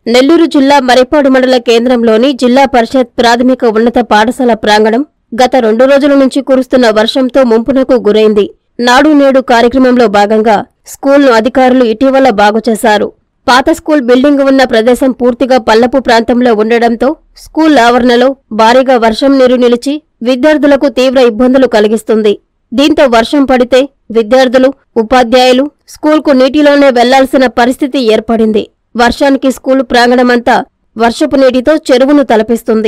నెల్లూరు జిల్లా మరిపాడు మండల కేంద్రంలోని జిల్లా పరిషత్ ప్రాథమిక ఉన్నత పాఠశాల ప్రాంగణం గత రెండు రోజుల నుంచి కురుస్తున్న వర్షంతో ముంపునకు గురైంది నాడు నేడు కార్యక్రమంలో భాగంగా స్కూల్ను అధికారులు ఇటీవల బాగుచేశారు పాత స్కూల్ బిల్డింగ్ ఉన్న ప్రదేశం పూర్తిగా పల్లపు ప్రాంతంలో ఉండడంతో స్కూల్ ఆవరణలో భారీగా వర్షం నీరు నిలిచి విద్యార్థులకు తీవ్ర ఇబ్బందులు కలిగిస్తుంది దీంతో వర్షం పడితే విద్యార్థులు ఉపాధ్యాయులు స్కూల్కు నీటిలోనే వెళ్లాల్సిన పరిస్థితి ఏర్పడింది వర్షానికి స్కూల్ ప్రాంగణమంతా వర్షపు నీటితో చెరువును తలపిస్తుంది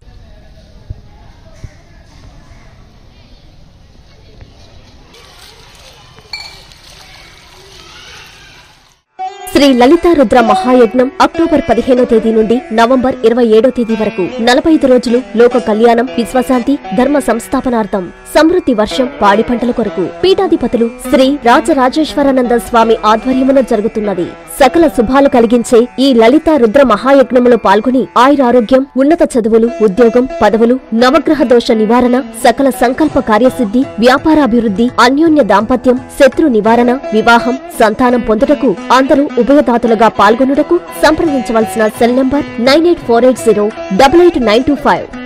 శ్రీ లలితా రుద్ర మహాయజ్ఞం అక్టోబర్ పదిహేనో తేదీ నుండి నవంబర్ ఇరవై ఏడో తేదీ వరకు నలభై ఐదు రోజులు లోక కళ్యాణం విశ్వశాంతి ధర్మ సంస్థాపనార్థం సమృద్ధి వర్షం పాడి పంటల కొరకు పీఠాధిపతులు శ్రీ రాజరాజేశ్వరానంద స్వామి ఆధ్వర్యమున జరుగుతున్నది సకల శుభాలు కలిగించే ఈ లలితా రుద్ర మహాయజ్ఞములో పాల్గొని ఆయురారోగ్యం ఉన్నత చదువులు ఉద్యోగం పదవులు నవగ్రహ దోష నివారణ సకల సంకల్ప కార్యసిద్ధి వ్యాపారాభివృద్ధి అన్యోన్య దాంపత్యం శత్రు నివారణ వివాహం సంతానం పొందుటకు అందరూ ఉభయదాతలుగా పాల్గొనుటకు సంప్రదించవలసిన cell number nine eight four eight zero double eight nine two five